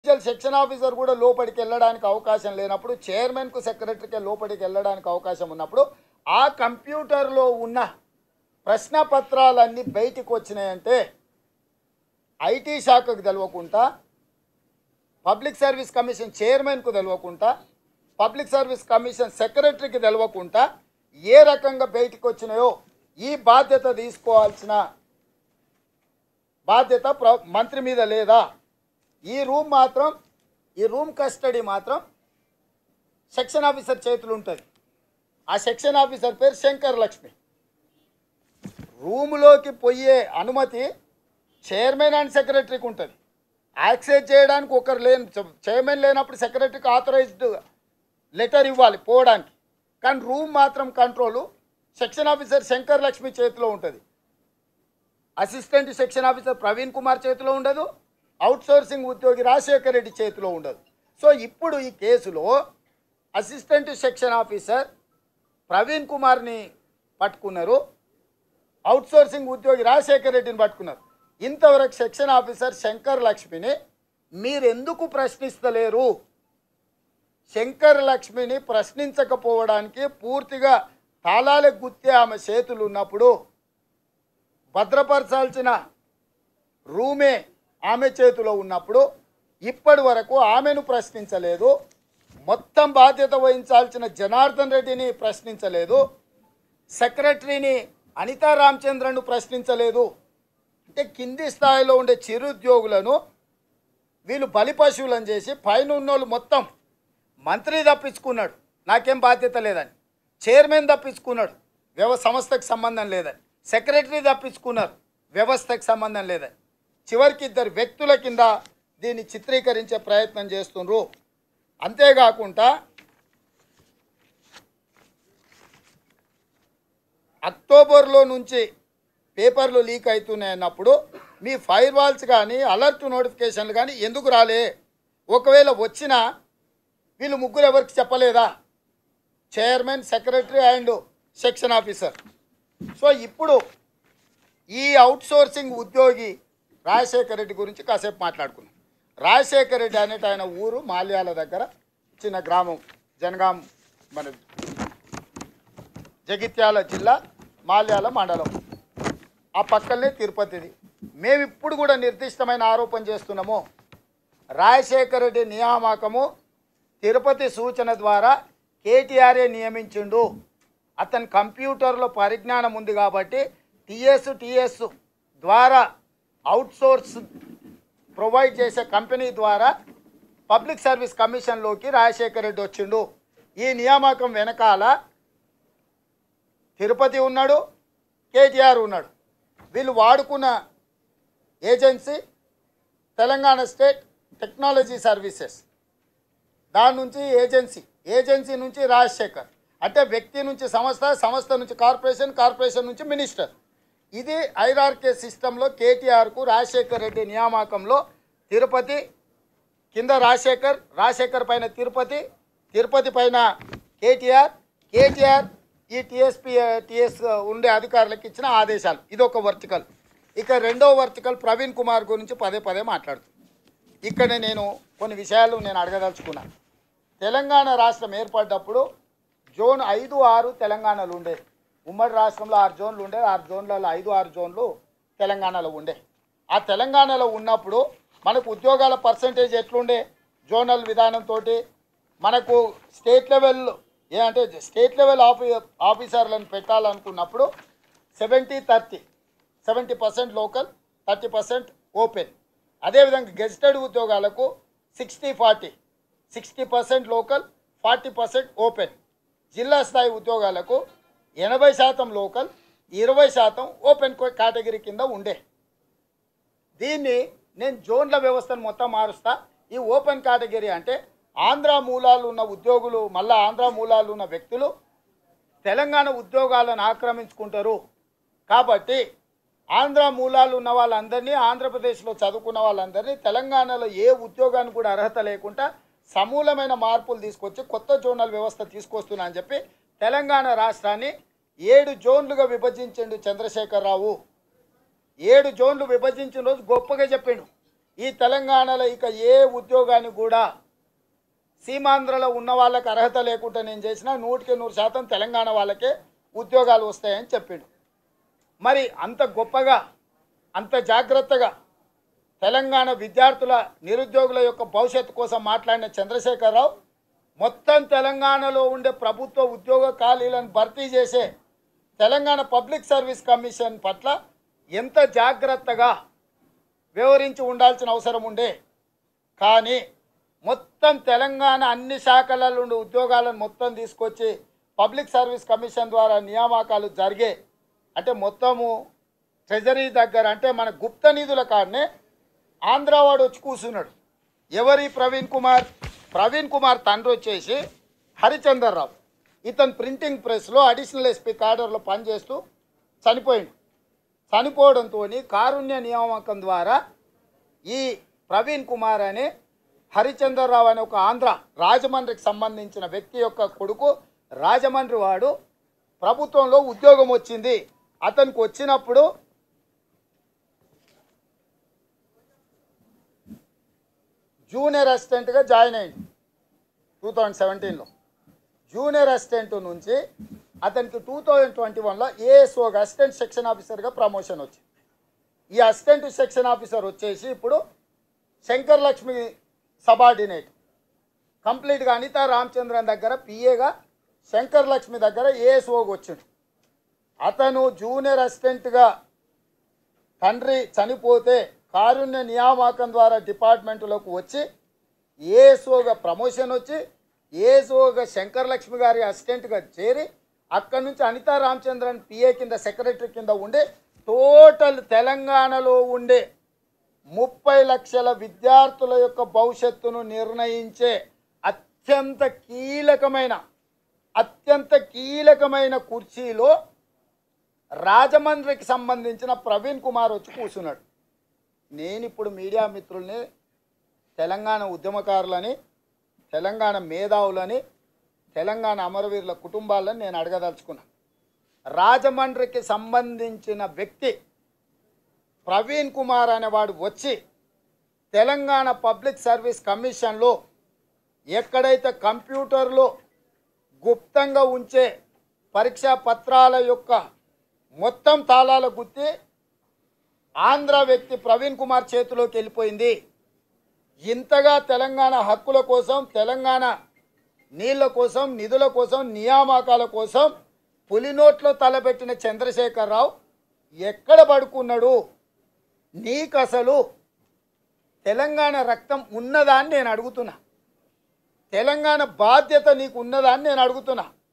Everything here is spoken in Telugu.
ఇండివిజువల్ సెక్షన్ ఆఫీసర్ కూడా లోపలికి వెళ్ళడానికి అవకాశం లేనప్పుడు చైర్మన్కు సెక్రటరీకి లోపలికి వెళ్ళడానికి అవకాశం ఉన్నప్పుడు ఆ కంప్యూటర్లో ఉన్న ప్రశ్న పత్రాలన్నీ బయటికి వచ్చినాయంటే ఐటీ శాఖకు తెలియకుండా పబ్లిక్ సర్వీస్ కమిషన్ చైర్మన్కు తెలియకుండా పబ్లిక్ సర్వీస్ కమిషన్ సెక్రటరీకి తెలియకుండా ఏ రకంగా బయటికి వచ్చినాయో ఈ బాధ్యత తీసుకోవాల్సిన బాధ్యత ప్ర మంత్రి మీద లేదా ఈ రూమ్ మాత్రం ఈ రూమ్ కస్టడీ మాత్రం సెక్షన్ ఆఫీసర్ చేతులు ఉంటుంది ఆ సెక్షన్ ఆఫీసర్ పేరు శంకర్ లక్ష్మి రూములోకి పోయే అనుమతి చైర్మన్ అండ్ సెక్రటరీకి ఉంటుంది యాక్సెస్ చేయడానికి ఒకరు లేని చైర్మన్ లేనప్పుడు సెక్రటరీకి ఆథరైజ్డ్ లెటర్ ఇవ్వాలి పోవడానికి కానీ రూమ్ మాత్రం control section officer Shankar Lakshmi చేతిలో ఉంటుంది assistant section officer Praveen Kumar చేతిలో ఉండదు అవుట్ సోర్సింగ్ ఉద్యోగి రాజశేఖర్ రెడ్డి చేతిలో ఉండదు సో ఇప్పుడు ఈ కేసులో అసిస్టెంట్ సెక్షన్ ఆఫీసర్ ప్రవీణ్ కుమార్ని పట్టుకున్నారు అవుట్ సోర్సింగ్ ఉద్యోగి రాజశేఖర్ రెడ్డిని పట్టుకున్నారు ఇంతవరకు సెక్షన్ ఆఫీసర్ శంకర్ లక్ష్మిని మీరు ఎందుకు ప్రశ్నిస్తలేరు శంకర్ లక్ష్మిని ప్రశ్నించకపోవడానికి పూర్తిగా తాళాలకు గుత్తే ఆమె చేతులు ఉన్నప్పుడు భద్రపరచాల్సిన రూమే ఆమె చేతిలో ఉన్నప్పుడు ఇప్పటి వరకు ఆమెను ప్రశ్నించలేదు మొత్తం బాధ్యత వహించాల్సిన జనార్దన్ రెడ్డిని ప్రశ్నించలేదు సెక్రటరీని అనితా రామచంద్రన్ను ప్రశ్నించలేదు అంటే కింది స్థాయిలో ఉండే చిరుద్యోగులను వీళ్ళు బలి పశువులను చేసి పైన ఉన్నోళ్ళు మొత్తం మంత్రి తప్పించుకున్నాడు నాకేం బాధ్యత లేదని చైర్మన్ తప్పించుకున్నాడు వ్యవ సంస్థకు సంబంధం లేదని సెక్రటరీ తప్పించుకున్నారు వ్యవస్థకు సంబంధం లేదని చివరికి ఇద్దరు వ్యక్తుల కింద దీన్ని చిత్రీకరించే ప్రయత్నం చేస్తుండ్రు అంతేకాకుండా అక్టోబర్లో నుంచి పేపర్లు లీక్ అవుతున్నాయి అన్నప్పుడు మీ ఫైర్ వాల్స్ కానీ అలర్ట్ నోటిఫికేషన్లు కానీ ఎందుకు రాలే ఒకవేళ వచ్చినా వీళ్ళు ముగ్గురు ఎవరికి చెప్పలేదా chairman secretary and section officer so ఇప్పుడు ఈ అవుట్ సోర్సింగ్ ఉద్యోగి రాజశేఖర రెడ్డి గురించి కాసేపు మాట్లాడుకున్నాం రాజశేఖర రెడ్డి అనేట ఆయన ఊరు మాల్యాల దగ్గర చిన్న గ్రామం జనగాం మన జగిత్యాల జిల్లా మాల్యాల మండలం ఆ పక్కనే తిరుపతిది మేము ఇప్పుడు కూడా నిర్దిష్టమైన ఆరోపణ చేస్తున్నాము రాజశేఖర రెడ్డి నియామకము తిరుపతి సూచన ద్వారా కేటీఆర్ఏ నియమించిండు అతని కంప్యూటర్లో పరిజ్ఞానం ఉంది కాబట్టి టిఎస్ టిఎస్ ద్వారా అవుట్సోర్స్ ప్రొవైడ్ చేసే కంపెనీ ద్వారా పబ్లిక్ సర్వీస్ కమిషన్లోకి రాజశేఖర రెడ్డి వచ్చిండు ఈ నియామకం వెనకాల తిరుపతి ఉన్నాడు కేటీఆర్ ఉన్నాడు వీళ్ళు వాడుకున్న agency Telangana state technology services దాని నుంచి ఏజెన్సీ ఏజెన్సీ నుంచి రాజశేఖర్ అంటే వ్యక్తి నుంచి సంస్థ సంస్థ నుంచి కార్పొరేషన్ కార్పొరేషన్ నుంచి మినిస్టర్ ఇది ఐఆర్కే సిస్టంలో కేటీఆర్కు రాజశేఖర్ రెడ్డి నియామకంలో తిరుపతి కింద రాజశేఖర్ రాజశేఖర్ పైన తిరుపతి తిరుపతి పైన కేటీఆర్ కేటీఆర్ ఈ టిఎస్పి టిఎస్ ఉండే అధికారులకు ఇచ్చిన ఆదేశాలు ఇది ఒక వర్టికల్ ఇక రెండో వర్టికల్ ప్రవీణ్ కుమార్ గురించి పదే పదే మాట్లాడుతుంది ఇక్కడ నేను కొన్ని విషయాలు నేను అడగదలుచుకున్నాను తెలంగాణ రాష్ట్రం ఏర్పడ్డప్పుడు జోన్ ఐదు ఆరు తెలంగాణలో ఉండేది ఉమ్మడి రాష్ట్రంలో ఆరు జోన్లు ఉండేది ఆరు జోన్లలో ఐదు ఆరు జోన్లు తెలంగాణలో ఉండే ఆ తెలంగాణలో ఉన్నప్పుడు మనకు ఉద్యోగాల పర్సంటేజ్ ఎట్లుండే జోనల్ విధానంతో మనకు స్టేట్ లెవెల్ ఏ అంటే స్టేట్ లెవెల్ ఆఫీ ఆఫీసర్లను పెట్టాలనుకున్నప్పుడు seventy thirty seventy percent local thirty percent open అదేవిధంగా గెజిటెడ్ ఉద్యోగాలకు sixty forty sixty percent local forty percent open జిల్లా స్థాయి ఉద్యోగాలకు ఎనభై శాతం లోకల్ ఇరవై శాతం ఓపెన్ కేటగిరీ కింద ఉండే దీన్ని నేను జోన్ల వ్యవస్థను మొత్తం మారుస్తా ఈ ఓపెన్ కేటగిరీ అంటే ఆంధ్ర మూలాలు ఉన్న ఉద్యోగులు మళ్ళా ఆంధ్ర మూలాలు ఉన్న వ్యక్తులు తెలంగాణ ఉద్యోగాలను ఆక్రమించుకుంటారు కాబట్టి ఆంధ్ర మూలాలు ఉన్న వాళ్ళందరినీ ఆంధ్రప్రదేశ్లో చదువుకున్న వాళ్ళందరినీ తెలంగాణలో ఏ ఉద్యోగానికి కూడా అర్హత లేకుండా సమూలమైన మార్పులు తీసుకొచ్చి కొత్త జోనల్ వ్యవస్థ తీసుకొస్తున్నా అని చెప్పి తెలంగాణ రాష్ట్రాన్ని ఏడు జోన్లుగా విభజించిండు చంద్రశేఖరరావు ఏడు జోన్లు విభజించిన రోజు గొప్పగా చెప్పిండు ఈ తెలంగాణలో ఇక ఏ ఉద్యోగానికి కూడా సీమాంధ్రలో ఉన్న వాళ్ళకి అర్హత లేకుండా నేను చేసిన నూటికి నూరు శాతం తెలంగాణ వాళ్ళకే ఉద్యోగాలు వస్తాయని చెప్పిండు మరి అంత గొప్పగా అంత జాగ్రత్తగా తెలంగాణ విద్యార్థుల నిరుద్యోగుల యొక్క భవిష్యత్తు కోసం మాట్లాడిన చంద్రశేఖరరావు మొత్తం తెలంగాణలో ఉండే ప్రభుత్వ ఉద్యోగ ఖాళీలను భర్తీ చేసే తెలంగాణ పబ్లిక్ సర్వీస్ కమిషన్ పట్ల ఎంత జాగ్రత్తగా వివరించి ఉండాల్సిన అవసరం ఉండే కానీ మొత్తం తెలంగాణ అన్ని శాఖలలో ఉండే ఉద్యోగాలను మొత్తం తీసుకొచ్చి పబ్లిక్ సర్వీస్ కమిషన్ ద్వారా నియామకాలు జరిగే అంటే మొత్తము ట్రెజరీ దగ్గర అంటే మన గుప్త నిధుల కాడనే ఆంధ్రావాడు వచ్చి కూర్చున్నాడు ఎవరి ప్రవీణ్ కుమార్ ప్రవీణ్ కుమార్ తండ్రి వచ్చేసి హరిచందర్ రావు ఇతను ప్రింటింగ్ ప్రెస్లో అడిషనల్ ఎస్పీ కాడర్లో పనిచేస్తూ చనిపోయిండు చనిపోవడంతో కారుణ్య నియామకం ద్వారా ఈ ప్రవీణ్ కుమార్ అనే హరిచంద్రరావు అనే ఒక ఆంధ్ర రాజమండ్రికి సంబంధించిన వ్యక్తి యొక్క కొడుకు రాజమండ్రి వాడు ప్రభుత్వంలో ఉద్యోగం వచ్చింది అతనికి వచ్చినప్పుడు జూనియర్ అసిస్టెంట్గా జాయిన్ అయ్యింది టూ థౌజండ్ సెవెంటీన్లో జూనియర్ అసిస్టెంట్ నుంచి అతనికి టూ థౌజండ్ ట్వంటీ వన్లో ఏఎస్ఓగా అసిస్టెంట్ సెక్షన్ ఆఫీసర్గా ప్రమోషన్ వచ్చింది ఈ అసిస్టెంట్ సెక్షన్ ఆఫీసర్ వచ్చేసి ఇప్పుడు శంకర్ లక్ష్మి సబార్డినేట్ కంప్లీట్గా అనితా రామచంద్రన్ దగ్గర పిఏగా శంకర్ లక్ష్మి దగ్గర ఏఎస్ఓగా వచ్చిండు అతను జూనియర్ అసిస్టెంట్గా తండ్రి చనిపోతే కారుణ్య నియామకం ద్వారా డిపార్ట్మెంటులోకి వచ్చి ఏఎస్ఓగా ప్రమోషన్ వచ్చి ఏఎస్ఓగా శంకర్ లక్ష్మి గారి అసిస్టెంట్గా చేరి అక్కడి నుంచి అనితా రామచంద్రన్ పిఏ కింద సెక్రటరీ కింద ఉండి టోటల్ తెలంగాణలో ఉండే ముప్పై లక్షల విద్యార్థుల యొక్క భవిష్యత్తును నిర్ణయించే అత్యంత కీలకమైన అత్యంత కీలకమైన కుర్చీలో రాజమండ్రికి సంబంధించిన ప్రవీణ్ కుమార్ వచ్చి కూర్చున్నాడు నేను ఇప్పుడు మీడియా మిత్రుల్ని తెలంగాణ ఉద్యమకారులని తెలంగాణ మేధావులని తెలంగాణ అమరవీరుల కుటుంబాలను నేను అడగదలుచుకున్నా రాజమండ్రికి సంబంధించిన వ్యక్తి ప్రవీణ్ కుమార్ అనేవాడు వచ్చి తెలంగాణ పబ్లిక్ సర్వీస్ కమిషన్లో ఎక్కడైతే కంప్యూటర్లో గుప్తంగా ఉంచే పరీక్షా పత్రాల యొక్క మొత్తం తాళాల గుత్తి ఆంధ్ర వ్యక్తి ప్రవీణ్ కుమార్ చేతిలోకి వెళ్ళిపోయింది ఇంతగా తెలంగాణ హక్కుల కోసం తెలంగాణ నీళ్ళ కోసం నిధుల కోసం నియామకాల కోసం పులినోట్లో తలపెట్టిన చంద్రశేఖరరావు ఎక్కడ పడుకున్నాడు నీకు అసలు తెలంగాణ రక్తం ఉన్నదా అని నేను అడుగుతున్నా తెలంగాణ బాధ్యత నీకు ఉన్నదా అని నేను అడుగుతున్నా